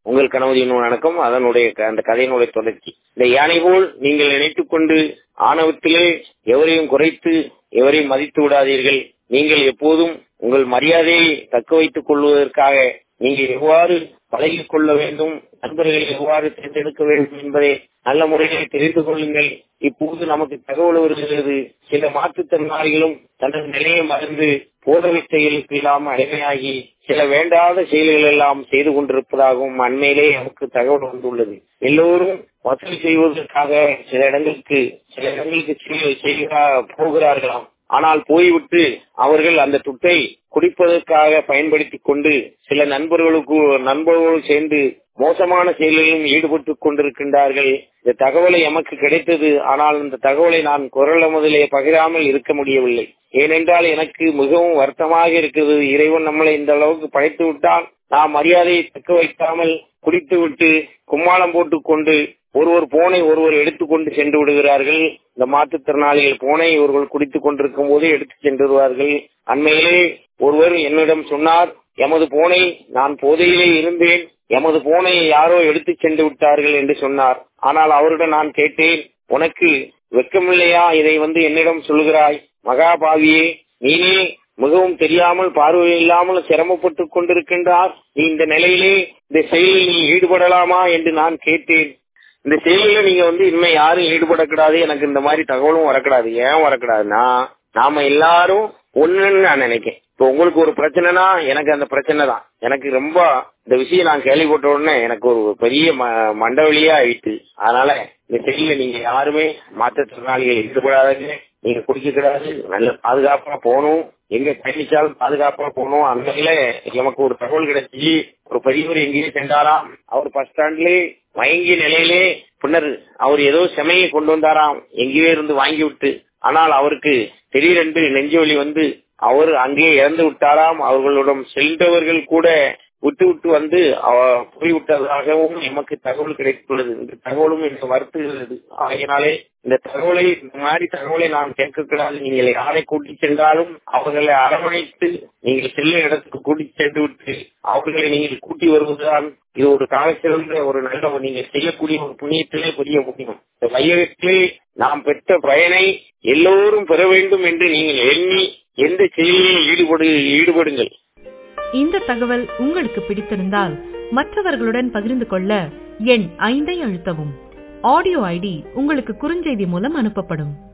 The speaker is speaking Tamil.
உங்கள் கனவுதின் வணக்கம் அதனுடைய க- அந்த கதையினுடைய தொடர்ச்சி இந்த யானை போல் நீங்கள் நினைத்துக் கொண்டு ஆணவத்திலே எவரையும் குறைத்து எவரையும் மதித்து விடாதீர்கள் நீங்கள் எப்போதும் உங்கள் மரியாதையை தக்க வைத்துக் கொள்வதற்காக நீங்கள் எவ்வாறு பழகிக் கொள்ள வேண்டும் நண்பர்களை எவ்வாறு தேர்ந்தெடுக்க வேண்டும் என்பதை நல்ல முறையில் தெரிந்து கொள்ளுங்கள் இப்போது நமக்கு தகவல் வருகிறது சில மாற்றுத்திறனாளிகளும் தனது நிலையை மறந்து போதவை செயலுக்கு இல்லாமல் அடிமையாகி சில வேண்டாத செயல்கள் எல்லாம் செய்து கொண்டிருப்பதாகவும் அண்மையிலே நமக்கு தகவல் வந்துள்ளது எல்லோரும் வசூல் செய்வதற்காக சில இடங்களுக்கு சில இடங்களுக்கு செய்- செய்கிறா- போகிறார்களாம் ஆனால் போய்விட்டு அவர்கள் அந்த துட்டை குடிப்பதற்காக பயன்படுத்திக் கொண்டு சில நண்பர்களுக்கு நண்பர்களோடு சேர்ந்து மோசமான செயல்களிலும் ஈடுபட்டுக் கொண்டிருக்கின்றார்கள் இந்த தகவலை எமக்கு கிடைத்தது ஆனால் இந்த தகவலை நான் குரல் முதலே பகிராமல் இருக்க முடியவில்லை ஏனென்றால் எனக்கு மிகவும் வருத்தமாக இருக்கிறது இறைவன் நம்மளை இந்த அளவுக்கு படைத்து விட்டால் நாம் மரியாதையை தக்க வைக்காமல் குடித்து விட்டு கும்மாளம் போட்டுக் கொண்டு ஒருவர் போனை ஒருவர் எடுத்துக்கொண்டு சென்று விடுகிறார்கள் இந்த மாற்றுத்திறனாளிகள் போனை இவர்கள் குடித்துக் கொண்டிருக்கும் போதே எடுத்து சென்று விடுவார்கள் அண்மையிலே ஒருவர் என்னிடம் சொன்னார் எமது போனை நான் போதையிலே இருந்தேன் எமது போனை யாரோ எடுத்து சென்று விட்டார்கள் என்று சொன்னார் ஆனால் அவரிடம் நான் கேட்டேன் உனக்கு வெட்கமில்லையா இதை வந்து என்னிடம் சொல்கிறாய் மகாபாவியே நீனே மிகவும் தெரியாமல் பார்வை இல்லாமல் சிரமப்பட்டுக் கொண்டிருக்கின்றார் நீ இந்த நிலையிலே இந்த செயலில் நீ ஈடுபடலாமா என்று நான் கேட்டேன் இந்த செயலில நீங்க வந்து இனிமே யாரும் ஈடுபடக்கூடாது எனக்கு இந்த மாதிரி தகவலும் வரக்கூடாது ஏன் வரக்கூடாதுன்னா நாம எல்லாரும் ஒண்ணுன்னு நான் நினைக்கிறேன் இப்போ உங்களுக்கு ஒரு பிரச்சனைனா எனக்கு அந்த பிரச்சனை தான் எனக்கு ரொம்ப இந்த விஷயம் நான் கேள்விப்பட்ட உடனே எனக்கு ஒரு பெரிய ம- மண்டவெளியா ஆயிட்டு அதனால இந்த செயலில நீங்க யாருமே மாற்றுத்திறனாளிகள் ஈடுபடாதீங்க நீங்க குடிக்க கூடாது நல்ல பாதுகாப்பா போகணும் எங்க பயணிச்சாலும் பாதுகாப்பா போகணும் அந்த வகையில நமக்கு ஒரு தகவல் கிடைச்சி ஒரு பெரியவர் எங்கேயே சென்றாராம் அவர் பஸ் ஸ்டாண்ட்லயே மயங்கிய நிலையிலே பின்னர் அவர் ஏதோ செமையை கொண்டு வந்தாராம் எங்கேயோ இருந்து வாங்கி விட்டு ஆனால் அவருக்கு திடீரென்று நெஞ்சு வலி வந்து அவர் அங்கேயே இறந்து விட்டாராம் அவர்களிடம் சென்றவர்கள் கூட விட்டு விட்டு வந்து அவ- போய்விட்டதாகவும் எமக்கு தகவல் கிடைத்துள்ளது இந்த தகவலும் எனக்கு வருத்துகிறது ஆகையினாலே இந்த தகவலை இந்த மாதிரி தகவலை நாம் கேட்கக்கூடாது நீங்கள் யாரை கூட்டி சென்றாலும் அவர்களை அரவணைத்து நீங்கள் செல்லும் இடத்துக்கு கூட்டி சென்று விட்டு அவர்களை நீங்கள் கூட்டி வருவதுதான் இது ஒரு கால சிறந்த ஒரு நல்ல ஒரு நீங்கள் செய்யக்கூடிய ஒரு புண்ணியத்திலே பெரிய புண்ணியம் இந்த வையகத்திலே நாம் பெற்ற பயனை எல்லோரும் பெற வேண்டும் என்று நீங்கள் எண்ணி எந்த செயலில் ஈடுபடு ஈடுபடுங்கள் இந்த தகவல் உங்களுக்கு பிடித்திருந்தால் மற்றவர்களுடன் பகிர்ந்து கொள்ள எண் ஐந்தை அழுத்தவும் ஆடியோ ஐடி உங்களுக்கு குறுஞ்செய்தி மூலம் அனுப்பப்படும்